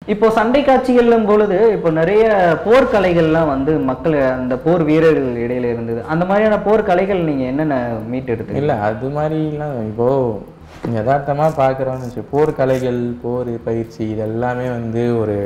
இப்போ சண்டை காட்சிகள்லும் பொழுது இப்போ நிறைய போர்க்கலைகள்லாம் வந்து மக்கள் அந்த போர் வீரர்கள் இடையில இருந்தது அந்த மாதிரியான போர்க்கலைகள் நீங்க என்னென்ன மீட்டெடுத்து இல்லை அது மாதிரிலாம் இப்போ யதார்த்தமாக பார்க்குறோன்னு வச்சு போர்க்கலைகள் போர் பயிற்சி இது எல்லாமே வந்து ஒரு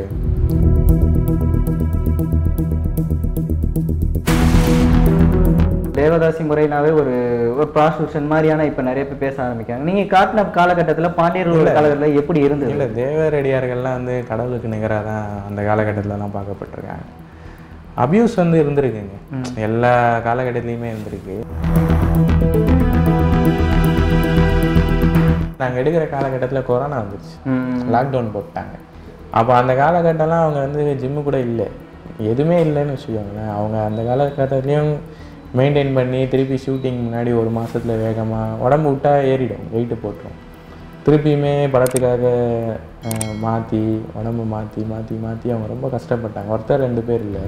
தேவதாசி முறைனாவே ஒரு ஒரு ப்ராஸ்டியூஷன் மாதிரியான இப்போ நிறைய பேர் பேச ஆரம்பிக்காங்க நீங்க காட்டின காலகட்டத்துல பாண்டியர்களோட காலகட்டத்தில் எப்படி இருந்தது இல்லை தேவரடியார்கள்லாம் வந்து கடவுளுக்கு நிகராக தான் அந்த காலகட்டத்திலலாம் பார்க்கப்பட்டிருக்காங்க அபியூஸ் வந்து இருந்திருக்குங்க எல்லா காலகட்டத்துலேயுமே இருந்திருக்கு நாங்கள் எடுக்கிற காலகட்டத்தில் கொரோனா வந்துருச்சு ம். லாக்டவுன் போட்டாங்க அப்போ அந்த காலகட்டம்லாம் அவங்க வந்து ஜிம்மு கூட இல்லை எதுவுமே இல்லைன்னு வச்சுக்கோங்களேன் அவங்க அந்த காலகட்டத்துலேயும் மெயின்டைன் பண்ணி திருப்பி ஷூட்டிங் முன்னாடி ஒரு மாசத்துல வேகமாக உடம்பு விட்டா ஏறிடும் வெயிட்டு போட்டுரும் திருப்பியுமே படத்துக்காக மாற்றி உடம்பு மாற்றி மாற்றி மாற்றி அவங்க ரொம்ப கஷ்டப்பட்டாங்க ஒருத்தர் ரெண்டு பேர் இல்லை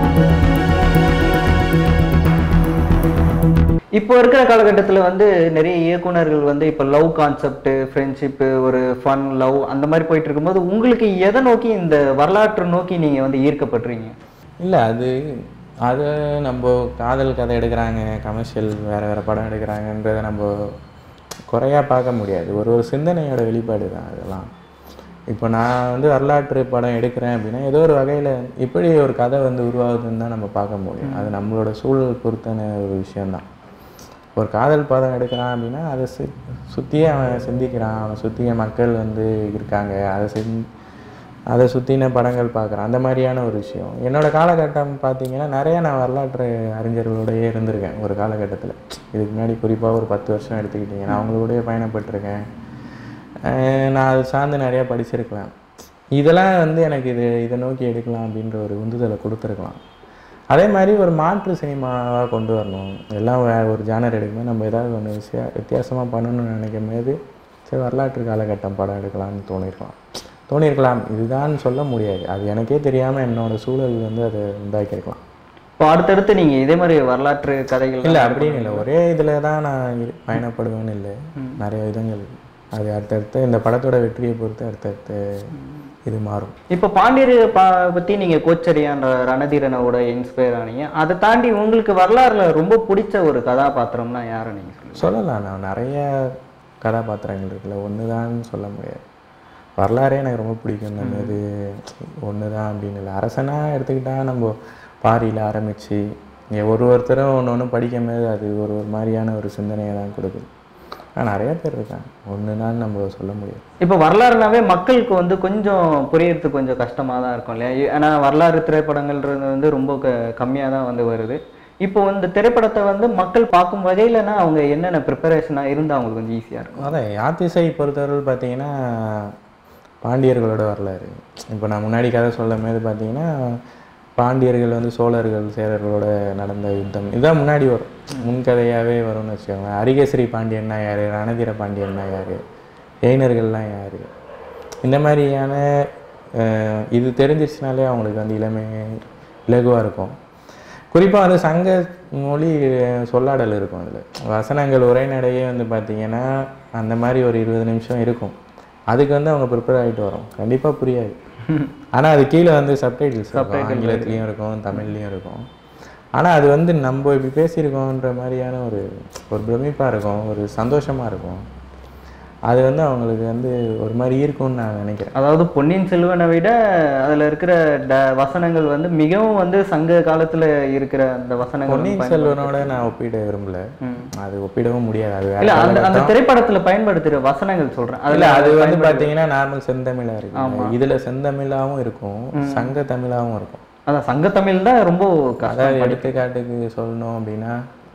இப்போ இருக்கிற காலகட்டத்துல வந்து நிறைய இயக்குனர்கள் வந்து இப்போ லவ் கான்செப்ட் ஃப்ரெண்ட்ஷிப்பு ஒரு ஃபன் லவ் அந்த மாதிரி போயிட்டு இருக்கும்போது உங்களுக்கு எதை நோக்கி இந்த வரலாற்று நோக்கி நீங்க வந்து ஈர்க்கப்படுறீங்க இல்லை அது அது நம்ம காதல் கதை எடுக்கிறாங்க கமர்ஷியல் வேறு வேறு படம் எடுக்கிறாங்கன்றதை நம்ம குறையா பார்க்க முடியாது ஒரு ஒரு சிந்தனையோட வெளிப்பாடு தான் அதெல்லாம் இப்போ நான் வந்து வரலாற்று படம் எடுக்கிறேன் அப்படின்னா ஏதோ ஒரு வகையில் இப்படி ஒரு கதை வந்து உருவாகுதுன்னு தான் நம்ம பார்க்க முடியும் அது நம்மளோட சூழல் பொறுத்தான ஒரு விஷயம்தான் ஒரு காதல் படம் எடுக்கிறான் அப்படின்னா அதை சு சுற்றியே அவன் சிந்திக்கிறான் அவனை சுற்றிய மக்கள் வந்து இருக்காங்க அதை சிந் அதை சுற்றின படங்கள் பார்க்குறான் அந்த மாதிரியான ஒரு விஷயம் என்னோட காலகட்டம் பார்த்தீங்கன்னா நிறைய நான் வரலாற்று அறிஞர்களோடயே இருந்திருக்கேன் ஒரு காலகட்டத்தில் இதுக்கு முன்னாடி குறிப்பாக ஒரு பத்து வருஷம் எடுத்துக்கிட்டிங்கன்னா அவங்களோடய பயணப்பட்டிருக்கேன் அஹ் நான் அது சார்ந்து நிறையா படிச்சிருக்கலாம் இதெல்லாம் வந்து எனக்கு இது இதை நோக்கி எடுக்கலாம் அப்படின்ற ஒரு உந்துதலை கொடுத்துருக்கலாம் அதே மாதிரி ஒரு மாற்று சினிமாவாக கொண்டு வரணும் எல்லாம் வே ஒரு ஜானர் எடுக்கும்போது நம்ம ஏதாவது ஒன்று விஷய வித்தியாசமாக பண்ணணும்னு நினைக்கும் போது சரி வரலாற்று காலகட்டம் படம் எடுக்கலாம்னு தோணிருக்கலாம் தோணியிருக்கலாம் இதுதான் சொல்ல முடியாது அது எனக்கே தெரியாமல் என்னோட சூழல் வந்து அதை உண்டாக்கியிருக்கலாம் இப்போ அடுத்தடுத்து நீங்க இதே மாதிரி வரலாற்று கதைகள் இல்லை அப்படின்னு இல்லை ஒரே இதில் தான் நான் இரு- பயணப்படுவேன்னு இல்லை நிறைய விதங்கள் அது அடுத்தடுத்து இந்த படத்தோட வெற்றியை பொறுத்து அடுத்தடுத்து இது மாறும் இப்போ பாண்டியர் பா பத்தி நீங்க கோச்சரியான்ற ரணதீரனோட இன்ஸ்பயர் ஆனீங்க அதை தாண்டி உங்களுக்கு வரலாறுல ரொம்ப பிடிச்ச ஒரு கதாபாத்திரம்னா யாரை நீங்க சொல்லுங்க சொல்லலாம் நான் நிறைய கதாபாத்திரங்கள் இருக்குல்ல ஒன்று தான் சொல்ல முடியாது வரலாறே எனக்கு ரொம்ப பிடிக்கும் நம்ம இது ஒன்று தான் அப்படின்னு இல்லை அரசனாக எடுத்துக்கிட்டா நம்ம பாரியில் ஆரம்பித்து ஒரு ஒருத்தரும் ஒன்று ஒன்று படிக்கும் போது அது ஒரு ஒரு மாதிரியான ஒரு சிந்தனையை தான் கொடுக்குது ஆனால் நிறைய பேர் இருக்காங்க ஒன்று தான் நம்ம சொல்ல முடியாது இப்போ வரலாறுனாவே மக்களுக்கு வந்து கொஞ்சம் புரியறதுக்கு கொஞ்சம் கஷ்டமாக தான் இருக்கும் இல்லையா ஏன்னா வரலாறு திரைப்படங்கள்ன்றது வந்து ரொம்ப க கம்மியாக தான் வந்து வருது இப்போ இந்த திரைப்படத்தை வந்து மக்கள் பார்க்கும் வகையிலனா அவங்க என்னென்ன ப்ரிப்பரேஷனாக இருந்தால் அவங்களுக்கு கொஞ்சம் ஈஸியாக இருக்கும் அதான் யாத்திசை பொறுத்தவரை பார்த்தீங்கன்னா பாண்டியர்களோட வரலாறு இப்போ நான் முன்னாடி கதை சொல்லும் போது பார்த்தீங்கன்னா பாண்டியர்கள் வந்து சோழர்கள் சேரர்களோட நடந்த யுத்தம் இதுதான் முன்னாடி வரும் முன்கதையாகவே வரும்னு வச்சுக்கோங்க அரிகேசரி பாண்டியன்னா யார் ரணதீர பாண்டியன்னா யார் எயினர்கள்லாம் யார் இந்த மாதிரியான அஹ், இது தெரிஞ்சிருச்சுனாலே அவங்களுக்கு வந்து இளமை இலகுவாக இருக்கும் குறிப்பாக வந்து சங்க மொழி சொல்லாடல் இருக்கும் அதில் வசனங்கள் உரைநடையே வந்து பார்த்தீங்கன்னா அந்த மாதிரி ஒரு இருபது நிமிஷம் இருக்கும் அதுக்கு வந்து அவங்க ப்ரிப்பேர் ஆகிட்டு வரும் கண்டிப்பாக புரியாது ஆனால் அது கீழே வந்து சப்டைட்டில்ஸ் இருக்கும் ஆங்கிலத்துலேயும் இருக்கும் தமிழ்லேயும் இருக்கும் ஆனால் அது வந்து நம்ம இப்படி பேசியிருக்கோன்ற மாதிரியான ஒரு ஒரு பிரமிப்பாக இருக்கும் ஒரு சந்தோஷமாக இருக்கும் அது வந்து அவங்களுக்கு வந்து ஒரு மாதிரி இருக்கும்னு நான் நினைக்கிறேன் அதாவது பொன்னியின் செல்வனை விட அதில் இருக்கிற ட வசனங்கள் வந்து மிகவும் வந்து சங்க காலத்தில் இருக்கிற அந்த வசனங்கள் பொன்னியின் செல்வனோட நான் ஒப்பிட விரும்பல ம். அது ஒப்பிடவும் முடியாது அது வேற இல்ல அந்த அந்த காலகட்டம். திரைப்படத்துல பயன்படுத்துகிற வசனங்கள் சொல்றேன் இல்ல அதுல அது வந்து பாத்தீங்கன்னா நார்மல் செந்தமிழா இருக்கு ஆமா. இதுல செந்தமிழாவும் இருக்கும் சங்க தமிழாவும் இருக்கும் அதான் சங்கத்தமிழ் தான் ரொம்ப கஷ்டம் அதாவது எடுத்துக்காட்டுக்கு சொல்லணும் அப்படின்னா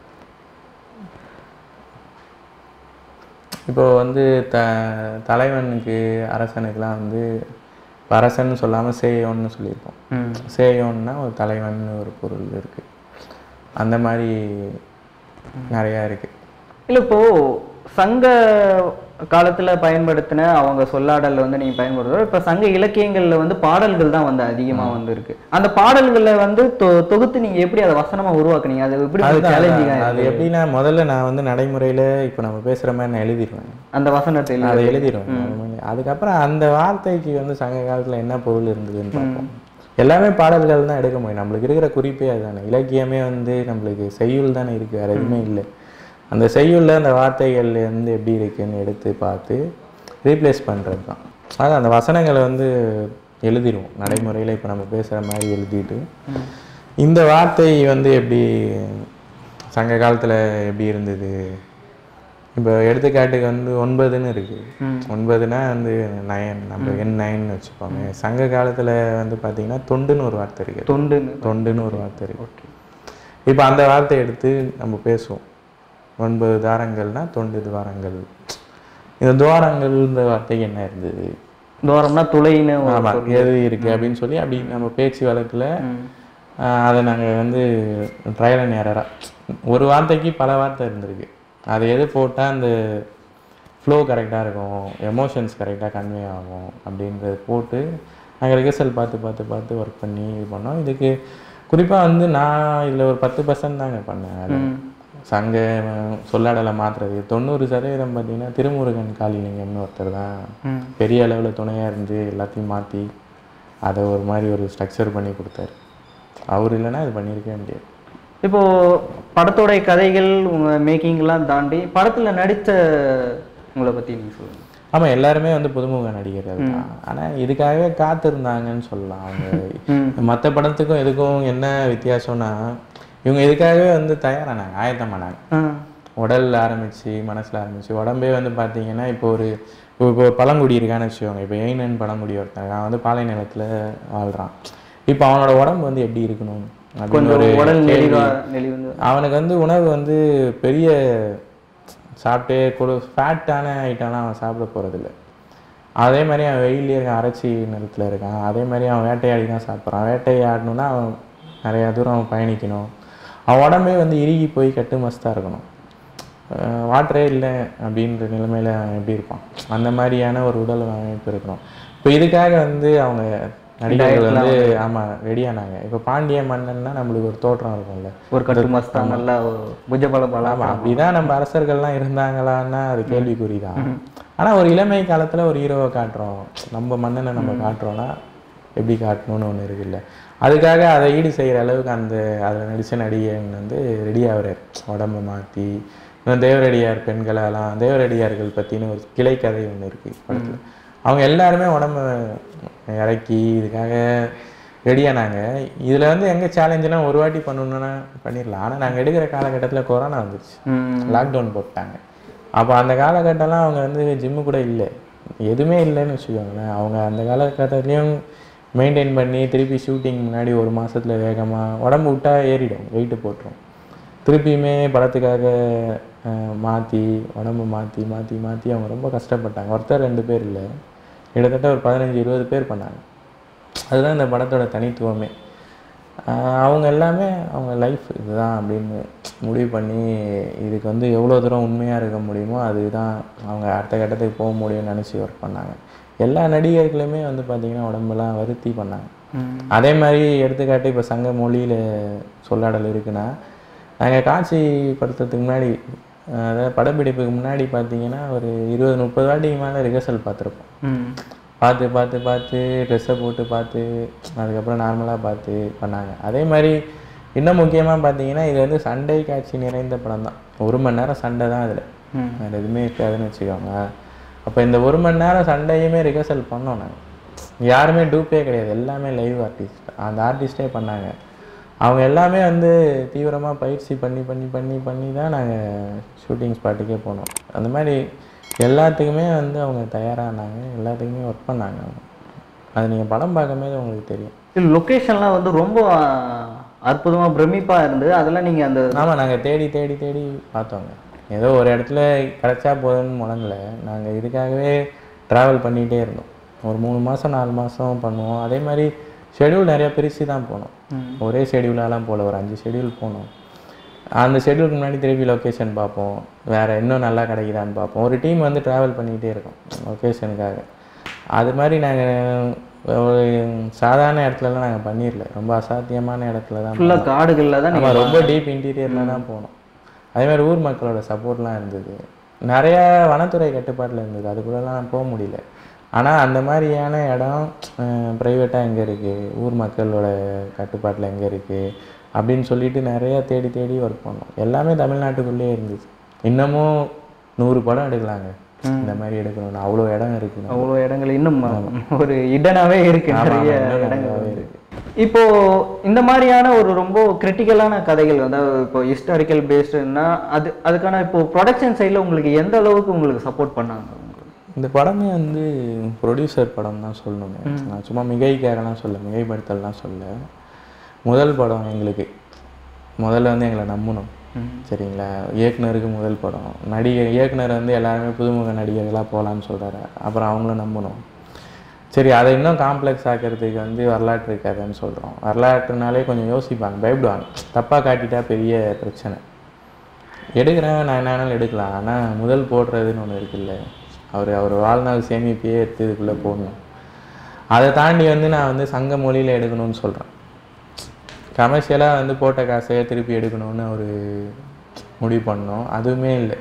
இப்போ வந்து த தலைவனுக்கு அரசனுக்குலாம் வந்து இப்ப அரசன் சொல்லாம சேயோன்னு சொல்லியிருப்போம் ம். சேயோன்னா ஒரு தலைவன் ஒரு பொருள் இருக்கு அந்த மாதிரி நிறையா இருக்கு இல்ல இப்போ சங்க காலத்துல பயன்படுத்தின அவங்க சொல்லாடல்ல வந்து நீங்க பயன்படுத்துறோம் இப்ப சங்க இலக்கியங்கள்ல வந்து பாடல்கள் தான் வந்து அதிகமா வந்து இருக்கு அந்த பாடல்களை வந்து தொ- தொகுத்து நீங்க எப்படி அதை வசனமா உருவாக்குனீங்க அது எப்படி அதுதான், சேலஞ்சிங்கா அது எப்படின்னா முதல்ல நான் வந்து நடைமுறையில இப்போ நம்ம பேசுற மாதிரி நான் எழுதிடுவேன் அந்த வசனத்தை எழுதி- அதை எழுதிடுவேன் அதுக்கப்புறம் அந்த வார்த்தைக்கு வந்து சங்க காலத்துல என்ன பொருள் இருந்ததுன்னு பார்ப்போம் எல்லாமே பாடல்கள் தான் எடுக்க முடியும் நம்மளுக்கு இருக்கிற குறிப்பே அதுதானே இலக்கியமே வந்து நம்மளுக்கு செய்யுள் தானே இருக்கு வேற எதுவுமே இல்லை அந்த செய்யுள்ல அந்த வார்த்தைகள் வந்து எப்படி இருக்குன்னு எடுத்து பார்த்து ரீப்ளேஸ் பண்றது தான் அது அந்த வசனங்களை வந்து எழுதிடுவோம் நடைமுறையில் இப்போ நம்ம பேசுகிற மாதிரி எழுதிட்டு இந்த வார்த்தை வந்து எப்படி சங்க காலத்தில் எப்படி இருந்தது இப்போ எடுத்துக்காட்டுக்கு வந்து ஒன்பதுன்னு இருக்கு ஒன்பதுனா வந்து நயன் நம்ம என் நயன்னு வச்சுப்போங்க சங்க காலத்தில் வந்து பார்த்தீங்கன்னா தொண்டுன்னு ஒரு வார்த்தை இருக்கு தொண்டுன்னு தொண்டுன்னு ஒரு வார்த்தை இருக்கு இப்போ அந்த வார்த்தை எடுத்து நம்ம பேசுவோம் ஒன்பது தாரங்கள்னா தொண்டு துவாரங்கள் இந்த துவாரங்கள்ன்ற வார்த்தைக்கு என்ன இருந்தது தூரம்னா துளைன்னு ஒரு ஆமா எது இருக்கு அப்படின்னு சொல்லி அப்படி நம்ம பேச்சு வழக்குல ஆஹ், அதை நாங்க வந்து ட்ரையல் அண்ட் எரரா ஒரு வார்த்தைக்கு பல வார்த்தை இருந்திருக்கு அதை எது போட்டா அந்த ஃப்ளோ கரெக்டாக இருக்கும் எமோஷன்ஸ் கரெக்டாக கன்வே ஆகும் அப்படின்றத போட்டு நாங்கள் ரிஹர்சல் பார்த்து பார்த்து பார்த்து ஒர்க் பண்ணி இது பண்ணோம் இதுக்கு குறிப்பாக வந்து நான் இதில் ஒரு பத்து பர்சன்ட் தாங்க பண்ணேன் அது. சங்க அஹ், சொல்லாடலை மாற்றுறது தொண்ணூறு சதவீதம் பார்த்தீங்கன்னா திருமுருகன் காளிலிங்கம்னு ஒருத்தர் தான் ம். பெரிய அளவில் துணையாக இருந்து எல்லாத்தையும் மாற்றி அதை ஒரு மாதிரி ஒரு ஸ்ட்ரக்சர் பண்ணி கொடுத்தாரு அவர் இல்லைன்னா இது பண்ணியிருக்கவே முடியாது இப்போ படத்தோட கதைகள் உங்க மேக்கிங்லாம் தாண்டி படத்துல நடித்த உங்களை பத்தி நீங்க சொல்லுங்க ஆமாம் எல்லாருமே வந்து புதுமுக நடிகர்கள் தான் ஆனால் இதுக்காகவே காத்திருந்தாங்கன்னு சொல்லலாம் அவங்க மற்ற படத்துக்கும் இதுக்கும் என்ன வித்தியாசம்னா இவங்க இதுக்காகவே வந்து தயாரானாங்க ஆயத்தமானாங்க ஆ. உடல் ஆரம்பிச்சு மனசுல ஆரம்பிச்சு உடம்பே வந்து பார்த்தீங்கன்னா இப்போ ஒரு இப்போ இப்போ பழங்குடி இருக்கான்னு வச்சுக்கோங்க இப்போ எயினன் பழங்குடி ஒருத்தன் அவன் வந்து பாலை நிலத்துல வாழ்றான் இப்போ அவனோட உடம்பு வந்து எப்படி இருக்கணும் அப்படின்னு கொஞ்சம் ஒரு உடல் கேள்வி. நெளிவா நெளிவு அவனுக்கு வந்து உணவு வந்து பெரிய சாப்பிட்டு கொடு ஃபேட்டான ஐட்டம்லாம் அவன் சாப்பிட போகிறதில்ல அதே மாதிரி அவன் வெயிலே இருக்கான் அரைச்சி நிலத்தில் இருக்கான் அதே மாதிரி அவன் வேட்டையாடி தான் சாப்பிட்றான் வேட்டையாடணும்னா அவன் நிறையா தூரம் அவன் பயணிக்கணும் அவன் உடம்பே வந்து இறுகி போய் கட்டு மஸ்தாக இருக்கணும் வாட்டரே இல்லை அப்படின்ற நிலைமையில அவன் எப்படி இருப்பான் அந்த மாதிரியான ஒரு உடல் அமைப்பு இருக்கணும் இப்போ இதுக்காக வந்து அவங்க நடிகர்கள் வந்து ஆமாம் ரெடியானாங்க இப்போ பாண்டிய மன்னன்னா நம்மளுக்கு ஒரு தோற்றம் இருக்கும்ல ஒரு கட்டு மஸ்தா நல்லா புஜபல பலம் ஆமா அப்படிதான் நம்ம அரசர்கள்லாம் இருந்தாங்களான்னா அது கேள்விக்குறிதான் ஆனா ஒரு இளமை காலத்துல ஒரு ஹீரோவை காட்டுறோம் நம்ம மன்னனை நம்ம காட்டுறோம்னா எப்படி காட்டணும்னு ஒண்ணு இருக்குல்ல அதுக்காக அதை ஈடு செய்யற அளவுக்கு அந்த அதில் நடிச்ச நடிகன் வந்து ரெடி ஆகுறாரு உடம்ப மாத்தி இன்னும் தேவரடியார் பெண்களெல்லாம் தேவரடியார்கள் பத்தின ஒரு கிளை கதை ஒண்ணு இருக்கு படத்துல அவங்க எல்லாருமே உடம்ப இறக்கி இதுக்காக ரெடியானாங்க இதுல வந்து எங்க சேலஞ்சுனா ஒரு வாட்டி பண்ணணும்னா பண்ணிடலாம் ஆனா நாங்க எடுக்கிற காலகட்டத்துல கொரோனா வந்துருச்சு ம். லாக்டவுன் போட்டாங்க அப்போ அந்த காலகட்டம்லாம் அவங்க வந்து ஜிம்மு கூட இல்லை எதுவுமே இல்லைன்னு வச்சுக்கோங்களேன் அவங்க அந்த காலகட்டத்துலேயும் மெயின்டைன் பண்ணி திருப்பி ஷூட்டிங் முன்னாடி ஒரு மாசத்துல வேகமா உடம்பு விட்டா ஏறிடும் வெயிட்டு போட்டுரும் திருப்பியுமே படத்துக்காக அஹ், மாத்தி உடம்பு மாத்தி மாத்தி மாத்தி அவங்க ரொம்ப கஷ்டப்பட்டாங்க ஒருத்தர் ரெண்டு பேர் இல்லை கிட்டத்தட்ட ஒரு பதினஞ்சு இருபது பேர் பண்ணாங்க அதுதான் இந்த படத்தோட தனித்துவமே ஆஹ் அவங்க எல்லாமே அவங்க லைஃப் இதுதான் அப்படின்னு முடிவு பண்ணி இதுக்கு வந்து எவ்வளோ தூரம் உண்மையாக இருக்க முடியுமோ அதுதான் அவங்க அடுத்த கட்டத்துக்கு போக முடியும்னு நினச்சி ஒர்க் பண்ணாங்க எல்லா நடிகர்களுமே வந்து பார்த்திங்கன்னா உடம்பெல்லாம் வருத்தி பண்ணாங்க ம். அதே மாதிரி எடுத்துக்காட்டு இப்போ சங்க மொழியில் சொல்லாடல் இருக்குன்னா நாங்கள் காட்சி படுத்துறதுக்கு முன்னாடி அஹ் அதாவது படப்பிடிப்புக்கு முன்னாடி பார்த்தீங்கன்னா ஒரு இருபது முப்பது வாட்டிக்கு மேலே ரிஹர்சல் பார்த்துருப்போம் ம். பார்த்து பார்த்து பார்த்து ட்ரெஸ்ஸை போட்டு பார்த்து அதுக்கப்புறம் நார்மலாக பார்த்து பண்ணாங்க அதே மாதிரி இன்னும் முக்கியமாக பார்த்தீங்கன்னா இது வந்து சண்டை காட்சி நிறைந்த படம் தான் ஒரு மணி நேரம் சண்டை தான் அதில் ம். வேறு எதுவுமே இருக்காதுன்னு வச்சுக்கோங்க அப்போ இந்த ஒரு மணி நேரம் சண்டையுமே ரிஹர்சல் பண்ணோம் நாங்கள் யாருமே டூப்பே கிடையாது எல்லாமே லைவ் ஆர்டிஸ்ட் அந்த ஆர்டிஸ்டே பண்ணாங்க அவங்க எல்லாமே வந்து தீவிரமாக பயிற்சி பண்ணி பண்ணி பண்ணி பண்ணி தான் நாங்கள் ஷூட்டிங் ஸ்பாட்டுக்கே போனோம் அந்த மாதிரி எல்லாத்துக்குமே வந்து அவங்க தயாரானாங்க எல்லாத்துக்குமே ஒர்க் பண்ணாங்க அவங்க அது நீங்கள் படம் பார்க்கும்போது உங்களுக்கு தெரியும் இல்ல லொகேஷன்லாம் வந்து ரொம்ப அஹ், அற்புதமா பிரமிப்பா இருந்தது அதெல்லாம் நீங்க அந்த ஆமாம் நாங்கள் தேடி தேடி தேடி பார்த்தோங்க ஏதோ ஒரு இடத்துல கிடைச்சா போதும்னு முடங்கல நாங்கள் இதுக்காகவே ட்ராவல் பண்ணிகிட்டே இருந்தோம் ஒரு மூணு மாதம் நாலு மாதம் பண்ணுவோம் அதே மாதிரி ஷெடியூல் நிறைய பிரித்து தான் போனோம் ம். ஒரே ஷெடியூலாலாம் போல ஒரு அஞ்சு ஷெடியூல் போனோம் அந்த ஷெட்யூலுக்கு முன்னாடி திருப்பி லொக்கேஷன் பார்ப்போம் வேறு இன்னும் நல்லா கிடைக்குதான்னு பார்ப்போம் ஒரு டீம் வந்து ட்ராவல் பண்ணிக்கிட்டே இருக்கும் லொக்கேஷனுக்காக அது மாதிரி நாங்கள் ஒரு சாதாரண இடத்துலலாம் நாங்கள் பண்ணிடல ரொம்ப அசாத்தியமான இடத்துல தான் ஃபுல்லாக காடுகளில் தான் நம்ம ரொம்ப டீப் இன்டீரியரில் தான் போனோம் அதே மாதிரி ஊர் மக்களோட சப்போர்ட்லாம் இருந்தது நிறைய வனத்துறை கட்டுப்பாட்டில் இருந்தது அதுக்குள்ளெல்லாம் போக முடியல ஆனால் அந்த மாதிரியான இடம் ப்ரைவேட்டாக எங்கே இருக்குது ஊர் மக்களோட கட்டுப்பாட்டில் எங்கே இருக்குது அப்படின்னு சொல்லிட்டு நிறைய தேடி தேடி ஒர்க் பண்ணோம் எல்லாமே தமிழ்நாட்டுக்குள்ளேயே இருந்துச்சு இன்னமும் நூறு படம் எடுக்கலாங்க இந்த மாதிரி எடுக்கணும்னு அவ்வளோ இடம் இருக்குது அவ்வளோ இடங்கள் இன்னும் ஒரு இடனாவே இருக்கு நிறைய இடங்கள் நல்லாவே வந்து. இருக்கு இப்போ இந்த மாதிரியான ஒரு ரொம்ப கிரிட்டிக்கலான கதைகள் வந்து இப்போ ஹிஸ்டாரிக்கல் பேஸ்டுன்னா அது அதுக்கான இப்போ ப்ரொடக்ஷன் சைடில் உங்களுக்கு எந்த அளவுக்கு உங்களுக்கு சப்போர்ட் பண்ணாங்க உங்களுக்கு? இந்த படமே வந்து ப்ரொடியூசர் படம் தான் சொல்லணுங்க நான் சும்மா மிகைக்காரெல்லாம் சொல்ல மிகைப்படுத்தலாம் சொல்ல முதல் படம் எங்களுக்கு முதல்ல வந்து எங்களை நம்பணும் சரிங்களா இயக்குனருக்கு முதல் படம் நடிகர் இயக்குனர் வந்து எல்லாருமே புதுமுக நடிகர்களாக போகலான்னு சொல்கிறாரு அப்புறம் அவங்களும் நம்பணும் சரி அதை இன்னும் காம்ப்ளெக்ஸ் ஆக்கிறதுக்கு வந்து வரலாற்று கதைன்னு சொல்கிறோம் வரலாற்றுனாலே கொஞ்சம் யோசிப்பாங்க பயப்படுவாங்க தப்பாக காட்டிட்டா பெரிய பிரச்சனை எடுக்கிறேன் நான் என்ன வேணாலும் எடுக்கலாம் ஆனால் முதல் போடுறதுன்னு ஒன்று இருக்குல்ல அவர் அவர் வாழ்நாள் சேமிப்பையே எடுத்து இதுக்குள்ளே போடணும் அதை தாண்டி வந்து நான் வந்து சங்க மொழியில் எடுக்கணும்னு சொல்கிறேன் கமர்ஷியலாக வந்து போட்ட காசையே திருப்பி எடுக்கணும்னு ஒரு முடிவு பண்ணோம் அதுவுமே இல்லை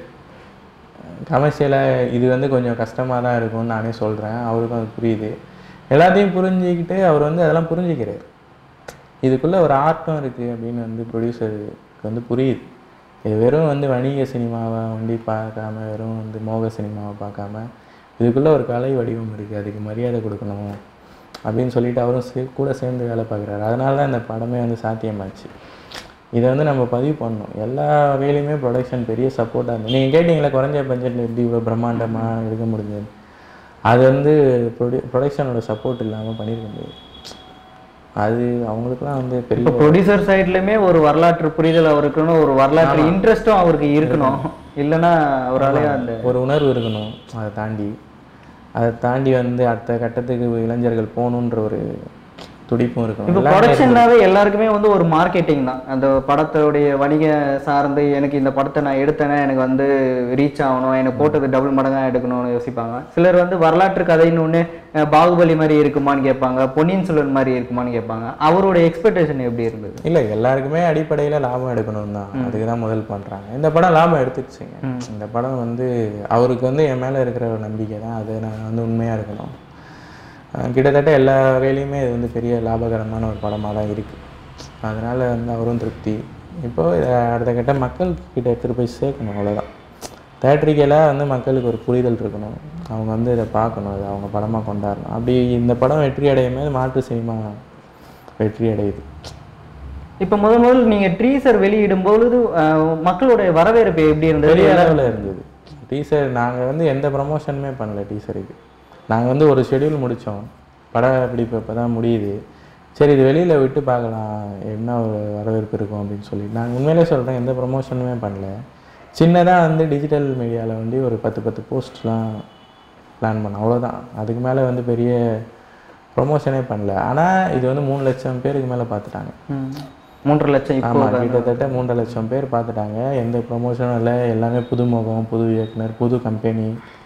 கமர்ஷியலாக இது வந்து கொஞ்சம் கஷ்டமாக தான் இருக்கும்னு நானே சொல்கிறேன் அவருக்கும் அது புரியுது எல்லாத்தையும் புரிஞ்சுக்கிட்டு அவர் வந்து அதெல்லாம் புரிஞ்சுக்கிறார் இதுக்குள்ளே ஒரு ஆர்ட்டம் இருக்குது அப்படின்னு வந்து ப்ரொடியூசருக்கு வந்து புரியுது இது வெறும் வந்து வணிக சினிமாவை ஒண்டி பார்க்காம வெறும் வந்து மோக சினிமாவை பார்க்காம இதுக்குள்ளே ஒரு கலை வடிவம் இருக்குது அதுக்கு மரியாதை கொடுக்கணும் அப்படின்னு சொல்லிட்டு அவரும் சே கூட சேர்ந்து வேலை பார்க்குறாரு அதனால தான் இந்த படமே வந்து சாத்தியமாச்சு இதை வந்து நம்ம பதிவு பண்ணணும் எல்லா வகையிலையுமே ப்ரொடக்ஷன் பெரிய சப்போர்ட்டாக இருந்தது நீங்கள் கேட்டிங்களே குறைஞ்ச பட்ஜெட்டில் எப்படி இவ்வளோ பிரம்மாண்டமாக எடுக்க முடிஞ்சது அது வந்து ப்ரொடியூ ப்ரொடக்ஷனோட சப்போர்ட் இல்லாமல் பண்ணியிருக்க முடியாது அது அவங்களுக்குலாம் வந்து பெரிய இப்போ ப்ரொடியூசர் சைட்லயுமே ஒரு வரலாற்று புரிதல் அவருக்குன்னு ஒரு வரலாற்று இன்ட்ரெஸ்ட்டும் அவருக்கு இருக்கணும் இல்லைன்னா அவராலே அந்த ஒரு உணர்வு இருக்கணும் அதை தாண்டி அதை தாண்டி வந்து அடுத்த கட்டத்துக்கு இளைஞர்கள் போகணுன்ற ஒரு துடிப்பும் இருக்கணும் இப்போ எல்லாமே ப்ரொடக்ஷன்னாவே எல்லாருக்குமே வந்து ஒரு மார்க்கெட்டிங் தான் அந்த படத்தோடைய வணிக சார்ந்து எனக்கு இந்த படத்தை நான் எடுத்தேன்னா எனக்கு வந்து ரீச் ஆகணும் எனக்கு போட்டது டபுள் மடங்கா எடுக்கணும்னு யோசிப்பாங்க சிலர் வந்து வரலாற்று கதைன்னு ஒன்று பாகுபலி மாதிரி இருக்குமான்னு கேட்பாங்க பொன்னியின் செல்வன் மாதிரி இருக்குமான்னு கேட்பாங்க அவரோட எக்ஸ்பெக்டேஷன் எப்படி இருந்தது இல்லை எல்லாருக்குமே அடிப்படையில் லாபம் எடுக்கணும் தான் அதுக்கு தான் முதல் பண்ணுறாங்க இந்த படம் லாபம் எடுத்துச்சுங்க இந்த படம் வந்து அவருக்கு வந்து என் மேலே இருக்கிற ஒரு நம்பிக்கை தான் அது நான் வந்து உண்மையாக இருக்கணும் அஹ் கிட்டத்தட்ட எல்லா வகையிலையுமே இது வந்து பெரிய லாபகரமான ஒரு படமாக தான் இருக்குது அதனால் வந்து அவரும் திருப்தி இப்போ இதை அடுத்த கட்ட மக்கள் கிட்ட எடுத்துகிட்டு போய் சேர்க்கணும் அவ்வளோதான் தேட்ரிக்கலாக வந்து மக்களுக்கு ஒரு புரிதல் இருக்கணும் அவங்க வந்து இதை பார்க்கணும் இதை அவங்க படமாக கொண்டாடணும் அப்படி இந்த படம் வெற்றி அடையும் போது மாற்று சினிமா வெற்றி அடையுது இப்போ முதல் முதல் நீங்க ட்ரீசர் வெளியிடும் பொழுது அஹ், மக்களுடைய வரவேற்பு எப்படி இருந்தது பெரிய அளவில் இருந்தது டீசர் நாங்கள் வந்து எந்த ப்ரமோஷனுமே பண்ணல டீசருக்கு நாங்கள் வந்து ஒரு ஷெட்யூல் முடித்தோம் படப்பிடிப்பு இப்போ தான் முடியுது சரி இது வெளியில் விட்டு பார்க்கலாம் என்ன ஒரு வரவேற்பு இருக்கும் அப்படின்னு சொல்லி நாங்கள் உண்மையிலே சொல்கிறேன் எந்த ப்ரமோஷனுமே பண்ணல சின்னதாக வந்து டிஜிட்டல் மீடியாவில் வந்து ஒரு பத்து பத்து போஸ்ட்லாம் பிளான் பண்ணோம் அவ்வளோதான் அதுக்கு மேலே வந்து பெரிய ப்ரொமோஷனே பண்ணல ஆனால் இது வந்து மூணு லட்சம் பேருக்கு மேலே பார்த்துட்டாங்க ம். மூன்றரை லட்சம் இப்போ ஆமாம் கிட்டத்தட்ட மூன்றரை லட்சம் பேர் பார்த்துட்டாங்க எந்த ப்ரொமோஷனும் இல்லை எல்லாமே புது முகம் புது இயக்குனர் புது கம்பெனி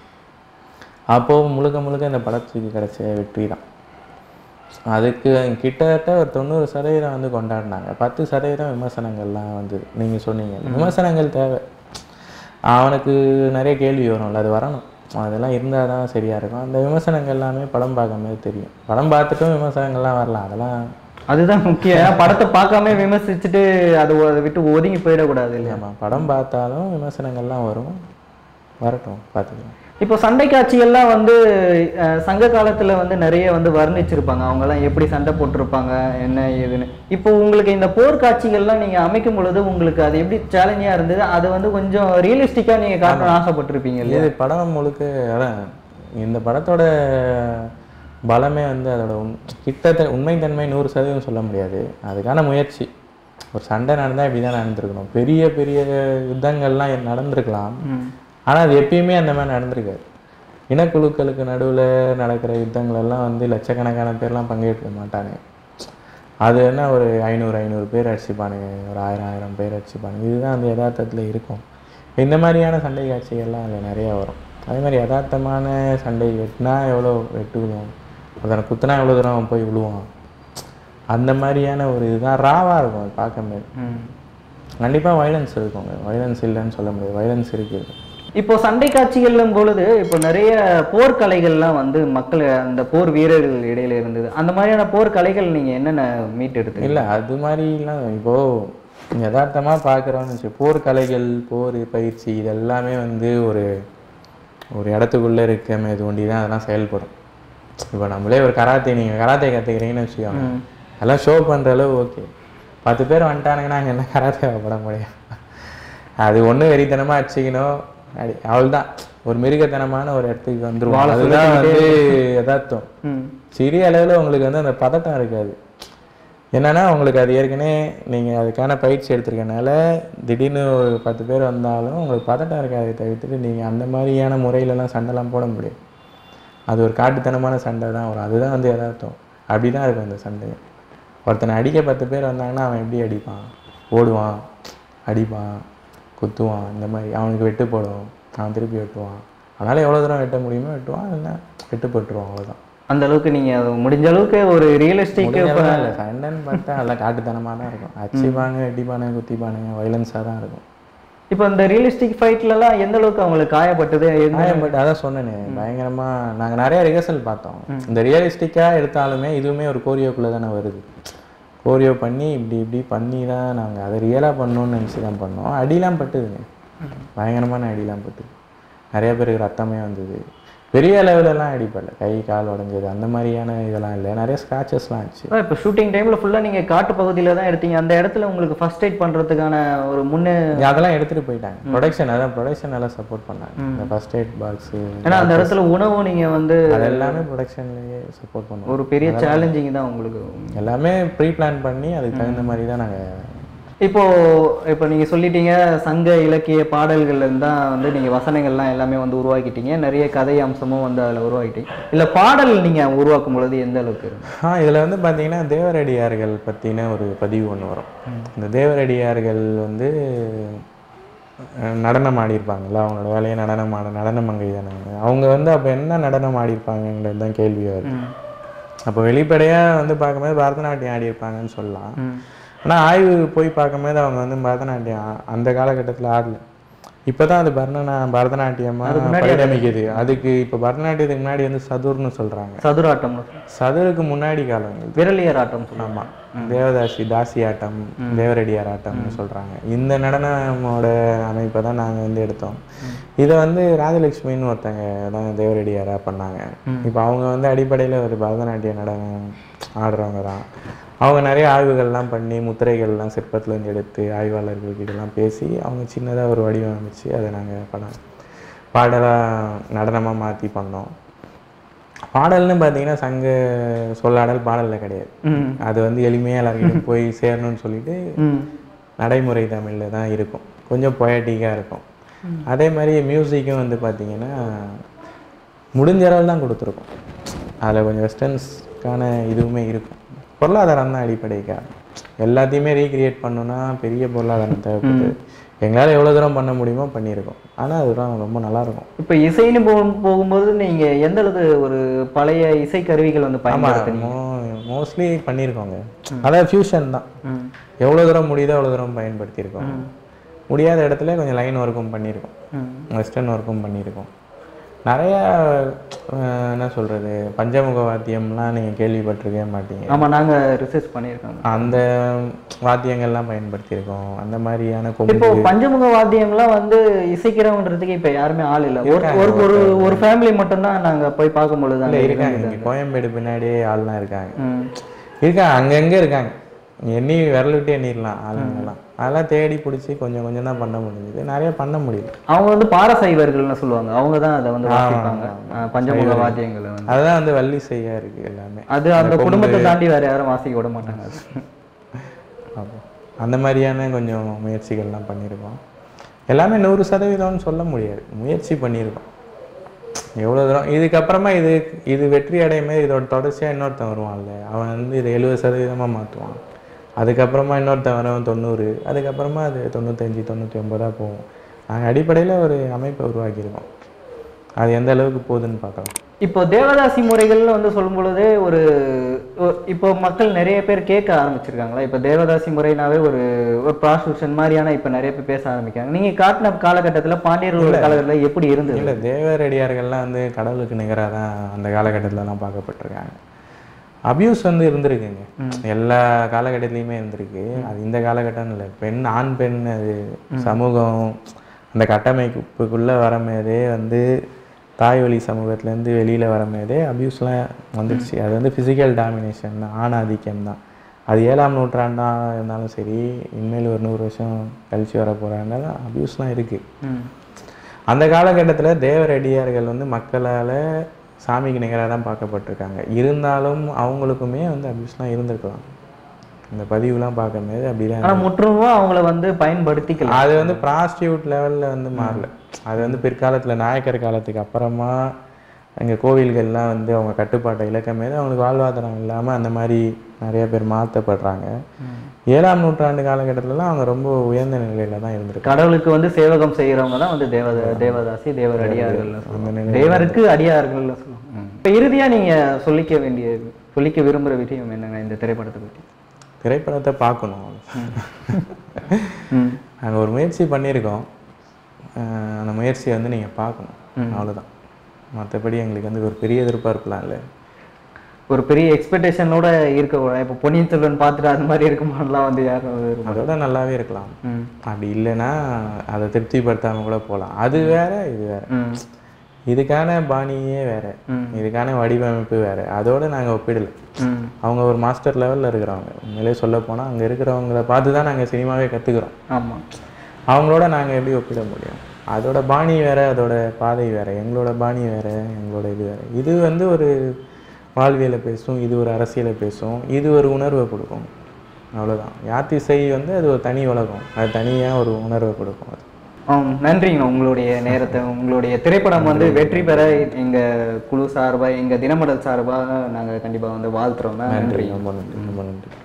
அப்போது முழுக்க முழுக்க இந்த படத்துக்கு கிடைச்ச வெற்றி தான் அதுக்கு கிட்டத்தட்ட ஒரு தொண்ணூறு சதவீதம் வந்து கொண்டாடினாங்க பத்து சதவீதம் விமர்சனங்கள்லாம் வந்து நீங்கள் சொன்னீங்க விமர்சனங்கள் தேவை அவனுக்கு நிறைய கேள்வி வரும்ல அது வரணும் அதெல்லாம் இருந்தால் தான் சரியாக இருக்கும் அந்த விமர்சனங்கள் எல்லாமே படம் பார்க்கும்போது தெரியும் படம் பார்த்துட்டும் விமர்சனங்கள்லாம் வரலாம் அதெல்லாம் அதுதான் முக்கியம் ஏன்னா படத்தை பார்க்காம விமர்சிச்சுட்டு அது அதை விட்டு ஒதுங்கி போயிடக்கூடாது இல்லையா ஆமாம் படம் பார்த்தாலும் விமர்சனங்கள்லாம் வரும் வரட்டும் பார்த்துக்கலாம் இப்போ சண்டை காட்சிகள்லாம் வந்து அஹ், சங்க காலத்துல வந்து நிறைய வந்து வர்ணிச்சிருப்பாங்க அவங்கெல்லாம் எப்படி சண்டை போட்டிருப்பாங்க என்ன ஏதுன்னு இப்போ உங்களுக்கு இந்த போர் காட்சிகள்லாம் நீங்க அமைக்கும் பொழுது உங்களுக்கு அது எப்படி சேலஞ்சியா இருந்தது அது வந்து கொஞ்சம் ரியலிஸ்டிக்கா நீங்க காட்டணும்னு ஆசைப்பட்டிருப்பீங்க இல்லையா இது படம் முழுக்க அதான் இந்த படத்தோட பலமே வந்து அதோட உண் கிட்டத்தட்ட உண்மைத்தன்மை நூறு சதவீதம் சொல்ல முடியாது அதுக்கான முயற்சி ஒரு சண்டை நடந்தால் இப்படி தான் நடந்திருக்கணும் பெரிய பெரிய யுத்தங்கள்லாம் நடந்திருக்கலாம் ம். ஆனால் அது எப்பயுமே அந்த மாதிரி நடந்திருக்காது இனக்குழுக்களுக்கு நடுவில் நடக்கிற யுத்தங்கள் எல்லாம் வந்து லட்சக்கணக்கான பேர்லாம் பங்கேற்க மாட்டாங்க அது என்ன ஒரு ஐநூறு ஐநூறு பேர் அடிச்சுப்பானுங்க ஒரு ஆயிரம் ஆயிரம் பேர் அடிச்சுப்பானுங்க இதுதான் அந்த யதார்த்தத்தில் இருக்கும் இந்த மாதிரியான சண்டை காட்சிகள்லாம் அதில் நிறையா வரும் அதே மாதிரி யதார்த்தமான சண்டை வெட்டினா எவ்வளோ வெட்டு விழுவும் ஒருத்தனை குத்துனா எவ்வளோ தூரம் அவன் போய் விழுவான் அந்த மாதிரியான ஒரு இதுதான் ராவாக இருக்கும் அது பார்க்கும்போது ம். கண்டிப்பாக வைலன்ஸ் இருக்குங்க வைலன்ஸ் இல்லைன்னு சொல்ல முடியாது வைலன்ஸ் இருக்குது இப்போ சண்டை காட்சிகள்லும் பொழுது இப்போ நிறைய போர்க்கலைகள்லாம் வந்து மக்கள் அந்த போர் வீரர்கள் இடையில இருந்தது அந்த மாதிரியான போர்க்கலைகள் நீங்க என்னென்ன மீட் எடுத்து இல்லை அது மாதிரிலாம் இப்போது யதார்த்தமாக பார்க்குறோன்னு வச்சு போர்க்கலைகள் போர் பயிற்சி இது எல்லாமே வந்து ஒரு ஒரு இடத்துக்குள்ளே இருக்க இது ஒண்டி தான் அதெல்லாம் செயல்படும் இப்போ நம்மளே ஒரு கராத்தே நீங்கள் கராத்தே கற்றுக்கிறீங்கன்னு வச்சுக்கோங்க அதெல்லாம் ஷோ பண்ணுற அளவு ஓகே பத்து பேர் வந்துட்டானுங்கன்னா அங்கே என்ன கராத்தே பட முடியும் அது ஒன்று வெறித்தனமாக அடிச்சிக்கணும் அடி அவள்தான் ஒரு மிருகத்தனமான ஒரு இடத்துக்கு வந்துருவோம் அதுதான் வந்து யதார்த்தம் ம் சிறிய அளவில் உங்களுக்கு வந்து அந்த பதட்டம் இருக்காது என்னன்னா உங்களுக்கு அது ஏற்கனவே நீங்கள் அதுக்கான பயிற்சி எடுத்திருக்கனால திடீர்னு ஒரு பத்து பேர் வந்தாலும் உங்களுக்கு பதட்டம் இருக்காது தவிர்த்துட்டு நீங்கள் அந்த மாதிரியான முறையிலலாம் சண்டைலாம் போட முடியும் அது ஒரு காட்டுத்தனமான சண்டை தான் வரும் அதுதான் வந்து யதார்த்தம் அப்படி தான் இருக்கும் அந்த சண்டை ஒருத்தனை அடிக்க பத்து பேர் வந்தாங்கன்னா அவன் எப்படி அடிப்பான் ஓடுவான் அடிப்பான் குத்துவான் இந்த மாதிரி அவனுக்கு வெட்டு போடும் அவன் திருப்பி வெட்டுவான் அதனால் எவ்வளோ தூரம் வெட்ட முடியுமோ வெட்டுவான் இல்லை வெட்டு போட்டுருவான் அவ்வளோதான் அந்த அளவுக்கு நீங்க அது முடிஞ்ச அளவுக்கு ஒரு ரியலிஸ்டிக் முடிஞ்சளவுலாம் இல்ல சண்டைன்னு பார்த்தா எல்லாம் காட்டுத்தனமாக தான் இருக்கும் அடிச்சுப்பாங்க வெட்டிப்பானுங்க குத்திப்பானுங்க வைலன்ஸாக தான் இருக்கும் இப்போ இந்த ரியலிஸ்டிக் ஃபைட்லலாம் எந்த அளவுக்கு அவங்களுக்கு காயப்பட்டது எந்த- பட் அதான் சொன்னேனே பயங்கரமா நாங்க நிறைய ரிஹர்சல் பார்த்தோம் இந்த ரியலிஸ்டிக்கா எடுத்தாலுமே இதுவுமே ஒரு கோரியோக்குள்ள தானே வருது கோரியோ பண்ணி இப்படி இப்படி பண்ணி தான் நாங்க அதை ரியலாக பண்ணணும்னு நினச்சி தான் பண்ணோம் அடிலாம் பட்டுதுங்க பயங்கரமான அடிலாம் பட்டுது நிறைய பேருக்கு ரத்தமே வந்தது பெரிய லெவலெல்லாம் அடிப்படல கை கால் உடஞ்சது அந்த மாதிரியான இதெல்லாம் இல்லை நிறைய ஸ்க்ராச்சஸ்லாம் ஆச்சு அதான் இப்போ ஷூட்டிங் டைம்ல ஃபுல்லா நீங்க காட்டு பகுதியில தான் எடுத்தீங்க அந்த இடத்துல உங்களுக்கு ஃபர்ஸ்ட் எய்ட் பண்றதுக்கான ஒரு முன்னே அதெல்லாம் எடுத்துட்டு போயிட்டாங்க ப்ரொடக்ஷன் அதான் ப்ரொடக்ஷன் எல்லாம் சப்போர்ட் பண்ணாங்க இந்த ஃபர்ஸ்ட் எய்ட் பாக்ஸு ஏன்னா அந்த இடத்துல உணவும் நீங்க வந்து அது எல்லாமே ப்ரொடக்ஷன்லேயே சப்போர்ட் பண்ணுவோம் ஒரு பெரிய சேலஞ்சிங் தான் உங்களுக்கு எல்லாமே ப்ரீ பிளான் பண்ணி அதுக்கு தகுந்த மாதிரி தான் நாங்கள் இப்போ இப்போ நீங்க சொல்லிட்டீங்க சங்க இலக்கிய பாடல்கள்ல இருந்து தான் வந்து நீங்க வசனங்கள்லாம் எல்லாமே வந்து உருவாக்கிட்டீங்க நிறைய கதை அம்சமும் வந்து அதுல உருவாக்கிட்டீங்க இல்ல பாடல் நீங்க உருவாக்கும் பொழுது எந்த அளவுக்கு இருக்கு ஆ இதில் வந்து பார்த்தீங்கன்னா தேவரடியார்கள் பற்றின ஒரு பதிவு ஒன்று வரும் இந்த தேவரடியார்கள் வந்து அஹ், நடனம் ஆடியிருப்பாங்கல்ல அவங்களோட வேலையை நடனம் ஆட நடனம் மங்கை தானே அவங்க வந்து அப்போ என்ன நடனம் ஆடியிருப்பாங்கன்றது தான் கேள்வி வருது அப்போ வெளிப்படையாக வந்து பார்க்கும்போது பரதநாட்டியம் ஆடியிருப்பாங்கன்னு சொல்லலாம் ஆனால் ஆய்வு போய் பார்க்கும்போது அவங்க வந்து பரதநாட்டியம் ஆ- அந்த காலகட்டத்தில் ஆடல இப்போ தான் அது பரதநா பரதநாட்டியமாக பரிணமிக்குது அதுக்கு இப்போ பரதநாட்டியத்துக்கு முன்னாடி வந்து சதுர்னு சொல்கிறாங்க சதுராட்டம் சதுருக்கு முன்னாடி காலம் இது. விரலியர் ஆட்டம் சொல்லுவாங்க ஆமா தேவதாசி தாசி ஆட்டம் தேவரடியார் ஆட்டம்னு சொல்றாங்க இந்த நடனமோட அமைப்பை தான் நாங்க வந்து எடுத்தோம் இதை வந்து ராஜலட்சுமின்னு ஒருத்தங்க தான் தேவரடியாரா பண்ணாங்க இப்போ அவங்க வந்து அடிப்படையில ஒரு பரதநாட்டிய நடனம் ஆடுறவங்க தான் அவங்க நிறைய ஆய்வுகள்லாம் பண்ணி முத்திரைகள்லாம் சிற்பத்துலேருந்து எடுத்து ஆய்வாளர்கள்கிட்டலாம் பேசி அவங்க சின்னதாக ஒரு வடிவமைச்சு அதை நாங்கள் படம் பாடலாக நடனமாக மாற்றி பண்ணோம் பாடல்னு பார்த்தீங்கன்னா சங்க சொல்லாடல் பாடல்ல கிடையாது ம் அது வந்து எளிமையாக எல்லாருக்கிட்டும் போய் சேரணும்னு சொல்லிட்டு ம் நடைமுறை தமிழில் தான் இருக்கும் கொஞ்சம் பொயட்டிக்காக இருக்கும் அதே மாதிரி மியூசிக்கும் வந்து பார்த்தீங்கன்னா முடிஞ்ச அளவு தான் கொடுத்துருக்கோம் அதில் கொஞ்சம் வெஸ்டர்ன்ஸ்க்கான இதுவுமே இருக்கும் பொருளாதாரம் தான் அடிப்படைக்கா எல்லாத்தையுமே ரீக்ரியேட் பண்ணணும்னா பெரிய பொருளாதாரம் தேவைப்படுது எங்களால் எவ்வளோ தூரம் பண்ண முடியுமோ பண்ணியிருக்கோம் ஆனால் அதெல்லாம் ரொம்ப நல்லா இருக்கும் இப்போ இசைன்னு போகும் போகும்போது நீங்க எந்த அளவுக்கு ஒரு பழைய இசை கருவிகள் வந்து பயன்படுத்துறீங்க மோஸ்ட்லி பண்ணியிருக்கோங்க அதாவது ஃபியூஷன் தான் ம் எவ்வளோ தூரம் முடியுதோ அவ்வளோ தூரம் பயன்படுத்தியிருக்கோம் முடியாத இடத்துல கொஞ்சம் லைன் ஒர்க்கும் பண்ணியிருக்கோம் ம் வெஸ்டர்ன் ஒர்க்கும் பண்ணியிருக்கோம் நிறையா அஹ், என்ன சொல்கிறது பஞ்சமுக வாத்தியம்லாம் நீங்கள் கேள்விப்பட்டிருக்கவே மாட்டீங்க ஆமா நாங்க ரிசர்ச் பண்ணியிருக்கோம் அந்த வாத்தியங்கள்லாம் பயன்படுத்தியிருக்கோம் அந்த மாதிரியான கொம்பு இப்போ பஞ்சமுக வாத்தியம்லாம் வந்து இசைக்கிறவன்றதுக்கு இப்ப யாருமே ஆள் இல்ல ஒரு ஒரு ஒரு ஒரு ஃபேமிலி மட்டும்தான் நாங்க போய் பார்க்கும் பொழுது இல்லை அங்க இருக்காங்க இங்கே கோயம்பேடு பின்னாடியே ஆள்லாம் இருக்காங்க ம். இருக்காங்க அங்கங்கே இருக்காங்க எண்ணி விரல் விட்டு எண்ணிடலாம் ஆளுங்கெல்லாம் அதெல்லாம் தேடி பிடிச்சி கொஞ்சம் கொஞ்சம் தான் பண்ண முடிஞ்சுது நிறைய பண்ண முடியல அவங்க வந்து பாரசைவர்கள்னு சொல்லுவாங்க அவங்க தான் அதை வந்து வாசிப்பாங்க அஹ் பஞ்சமுக வாத்தியங்களை வந்து அதுதான் வந்து வள்ளி செய்யா இருக்கு எல்லாமே அது அந்த குடும்பத்தை தாண்டி வேற யாரும் வாசிக்க விட மாட்டாங்க அது அப்போ அந்த மாதிரியான கொஞ்சம் முயற்சிகள்லாம் பண்ணியிருக்கோம் எல்லாமே நூறு சதவீதம்னு சொல்ல முடியாது முயற்சி பண்ணியிருக்கோம் எவ்வளோ தூரம் இதுக்கப்புறமா இது இது வெற்றி அடையும் போது இதோட தொடர்ச்சியாக இன்னொருத்தன் வருவான்ல அவன் வந்து இதை எழுபது சதவீதமாக மாற்றுவான் அதுக்கப்புறமா இன்னொருத்தன் வரவன் தொண்ணூறு அதுக்கப்புறமா அது தொண்ணூத்தஞ்சு தொண்ணூற்றி ஒன்பதாக போகும் நாங்கள் அடிப்படையில் ஒரு அமைப்பை உருவாக்கியிருக்கோம் அது எந்த அளவுக்கு போகுதுன்னு பார்க்கலாம் இப்போ தேவதாசி முறைகள்ல வந்து சொல்லும் பொழுதே ஒரு ஒ- இப்போ மக்கள் நிறைய பேர் கேட்க ஆரம்பிச்சிருக்காங்களா இப்போ தேவதாசி முறைனாவே ஒரு ஒரு ப்ராஸ்டியூஷன் மாதிரியான இப்போ நிறைய பேர் பேச ஆரம்பிக்காங்க நீங்க காட்டின காலகட்டத்துல பாண்டியர்களோட காலகட்டத்துல எப்படி இருந்தது இல்லை தேவரடியார்கள்லாம் வந்து கடவுளுக்கு நிகராக தான் அந்த காலகட்டத்திலலாம் பார்க்கப்பட்டிருக்காங்க அபியூஸ் வந்து இருந்திருக்குங்க எல்லா காலகட்டத்துலேயுமே இருந்திருக்கு அது இந்த காலகட்டம் இல்லை பெண் ஆண் பெண் அது சமூகம் அந்த கட்டமைப்புக்குள்ளே வரமேதே வந்து தாய் வழி சமூகத்துலேருந்து வெளியில் வரமேதே அபியூஸ்லாம் வந்துடுச்சு அது வந்து ஃபிசிக்கல் டாமினேஷன் தான் ஆணாதிக்கம் தான் அது ஏழாம் நூற்றாண்டா இருந்தாலும் சரி இனிமேல் ஒரு நூறு வருஷம் கழிச்சு வர போகிறாங்க அபியூஸ்லாம் இருக்குது ம். அந்த காலகட்டத்தில் தேவரடியார்கள் வந்து மக்களால் சாமிக்கு நிகராக தான் பார்க்கப்பட்டிருக்காங்க இருந்தாலும் அவங்களுக்குமே வந்து அபியூஸ்லாம் இருந்திருக்கலாம் இந்த பதிவுலாம் பார்க்கும்போது அப்படிதான் ஆனா முற்றுமும் அவங்கள வந்து பயன்படுத்திக்கல அது வந்து ப்ராஸ்டியூட் லெவலில் வந்து மாறல அது வந்து பிற்காலத்தில் நாயக்கர் காலத்துக்கு அப்புறமா எங்கள் கோவில்கள்லாம் வந்து அவங்க கட்டுப்பாட்டை இழக்கும் போது அவங்களுக்கு வாழ்வாதாரம் இல்லாமல் அந்த மாதிரி நிறைய பேர் மாற்றப்படுறாங்க ஏழாம் நூற்றாண்டு காலகட்டத்திலலாம் அவங்க ரொம்ப உயர்ந்த நிலையில தான் இருந்திருக்காங்க கடவுளுக்கு வந்து சேவகம் செய்யறவங்க தான் வந்து தேவத தேவதாசி தேவர் அடியார்கள் அந்த தேவருக்கு அடியார்கள் சொல்லுவாங்க இப்போ இறுதியா நீங்க சொல்லிக்க வேண்டிய சொல்லிக்க விரும்புற விஷயம் என்னங்க இந்த திரைப்படத்தை பத்தி திரைப்படத்தை பார்க்கணும் ம். நாங்கள் ஒரு முயற்சி பண்ணியிருக்கோம் அஹ் அந்த முயற்சியை வந்து நீங்கள் பார்க்கணும் அவ்வளவுதான் மற்றபடி எங்களுக்கு வந்து ஒரு பெரிய எதிர்பார்ப்புலாம் இல்லை ஒரு பெரிய எக்ஸ்பெக்டேஷனோட இருக்கக்கூடாது இப்போ பொன்னியின் செல்வன் பார்த்துட்டு அது மாதிரி இருக்குமான்லாம் வந்து யாரும் விரும்ப- அதோட நல்லாவே இருக்கலாம் ம். அப்படி இல்லைன்னா அதை திருப்திப்படுத்தாம கூட போகலாம் அது வேற இது வேற ம். இதுக்கான பாணியே வேற ம். இதுக்கான வடிவமைப்பு வேற அதோட நாங்கள் ஒப்பிடல ம். அவங்க ஒரு மாஸ்டர் லெவலில் இருக்கிறவங்க உண்மையிலே சொல்ல போனால் அங்கே இருக்கிறவங்கள பார்த்து தான் நாங்கள் சினிமாவே கற்றுக்குறோம் ஆமா அவங்களோட நாங்கள் எப்படி ஒப்பிட முடியும் அதோட பாணி வேற அதோட பாதை வேற எங்களோட பாணி வேற எங்களோட இது வேற இது வந்து ஒரு வாழ்வியலை பேசும் இது ஒரு அரசியலை பேசும் இது ஒரு உணர்வை கொடுக்கும் அவ்வளவுதான் யாத்திசை வந்து அது ஒரு தனி உலகம் அது தனியாக ஒரு உணர்வை கொடுக்கும் அது ஆம், நன்றிங்கண்ணா உங்களுடைய நேரத்தை உங்களுடைய திரைப்படம் வந்து வெற்றி பெற எங்க குழு சார்பா எங்க தினமடல் சார்பா நாங்க கண்டிப்பா வந்து வாழ்த்துறோம் நன்றி ரொம்ப நன்றி ரொம்ப நன்றி